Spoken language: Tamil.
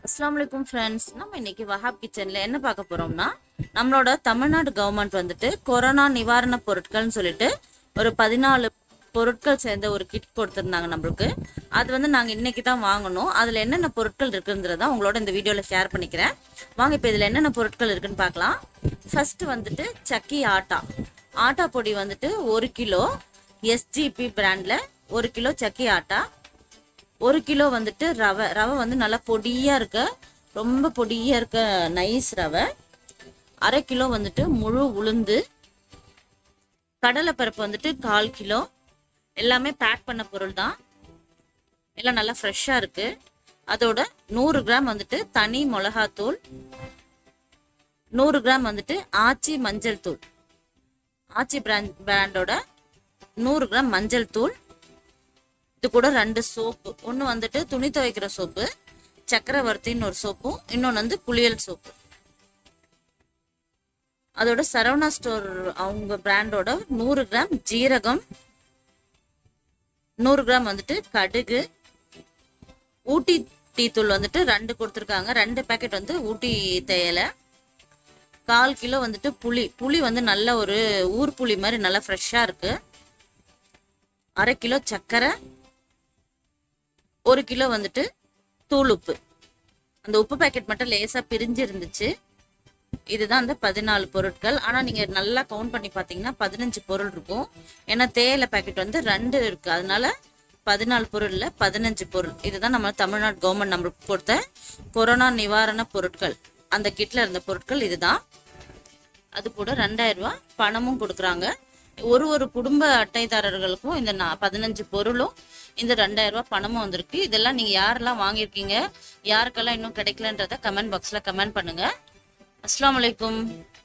அஸ்ஸலாமு அலைக்கும் ஃப்ரெண்ட்ஸ் நம்ம இன்னைக்கு வஹாப் கிச்சனில் என்ன பார்க்க போகிறோம்னா நம்மளோட தமிழ்நாடு கவர்மெண்ட் வந்துட்டு கொரோனா நிவாரண பொருட்கள்னு சொல்லிட்டு ஒரு பதினாலு பொருட்கள் சேர்ந்த ஒரு கிட் கொடுத்துருந்தாங்க நம்மளுக்கு அது வந்து நாங்கள் இன்னைக்கு தான் வாங்கணும் அதில் என்னென்ன பொருட்கள் இருக்குன்றத உங்களோட இந்த வீடியோவில் ஷேர் பண்ணிக்கிறேன் வாங்க இப்போ இதில் என்னென்ன பொருட்கள் இருக்குன்னு பார்க்கலாம் ஃபர்ஸ்ட் வந்துட்டு சக்கி ஆட்டா ஆட்டா பொடி வந்துட்டு ஒரு கிலோ எஸ்ஜிபி பிராண்டில் ஒரு கிலோ சக்கி ஆட்டா ஒரு கிலோ வந்துட்டு ரவை ரவை வந்து நல்லா பொடியாக இருக்க ரொம்ப பொடியாக இருக்க நைஸ் ரவை அரை கிலோ வந்துட்டு முழு உளுந்து கடலைப்பருப்பு வந்துட்டு கால் கிலோ எல்லாமே பேக் பண்ண பொருள் தான் எல்லாம் நல்லா ஃப்ரெஷ்ஷாக இருக்கு அதோட நூறு கிராம் வந்துட்டு தனி மிளகாத்தூள் நூறு கிராம் வந்துட்டு ஆச்சி மஞ்சள் தூள் ஆச்சி பிராண்ட் பிராண்டோட நூறு கிராம் மஞ்சள் தூள் இது கூட ரெண்டு சோப்பு ஒன்று வந்துட்டு துணி துவைக்கிற சோப்பு சக்கரவர்த்தின்னு ஒரு சோப்பும் இன்னொன்று வந்து குளியல் சோப்பு அதோட சரவணா ஸ்டோர் அவங்க பிராண்டோட நூறு கிராம் ஜீரகம் நூறு கிராம் வந்துட்டு கடுகு ஊட்டி டீ தூள் வந்துட்டு ரெண்டு கொடுத்துருக்காங்க ரெண்டு பேக்கெட் வந்து ஊட்டி தேயிலை கால் கிலோ வந்துட்டு புளி புளி வந்து நல்ல ஒரு ஊர் புளி மாதிரி நல்லா ஃப்ரெஷ்ஷாக இருக்கு அரை கிலோ சர்க்கரை ஒரு கிலோ வந்துட்டு தூள் உப்பு அந்த உப்பு பேக்கெட் மட்டும் லேசாக பிரிஞ்சு இருந்துச்சு இதுதான் அந்த பதினாலு பொருட்கள் ஆனால் நீங்கள் நல்லா கவுண்ட் பண்ணி பார்த்தீங்கன்னா பதினஞ்சு பொருள் இருக்கும் ஏன்னா தேயிலை பேக்கெட் வந்து ரெண்டு இருக்குது அதனால பதினாலு பொருளில் பதினஞ்சு பொருள் இதுதான் நம்ம தமிழ்நாடு கவர்மெண்ட் நம்மளுக்கு கொடுத்த கொரோனா நிவாரண பொருட்கள் அந்த கிட்டில் இருந்த பொருட்கள் இதுதான் அது கூட ரெண்டாயிரம் ரூபாய் பணமும் கொடுக்குறாங்க ஒரு ஒரு குடும்ப அட்டைதாரர்களுக்கும் இந்த நா- பதினஞ்சு பொருளும் இந்த ரெண்டாயிரம் ரூபாய் பணமும் வந்திருக்கு இதெல்லாம் நீங்க யாரெல்லாம் வாங்கியிருக்கீங்க யாருக்கெல்லாம் இன்னும் கிடைக்கலன்றத கமெண்ட் பாக்ஸ்ல கமெண்ட் பண்ணுங்க அஸ்ஸலாமு அலைக்கும்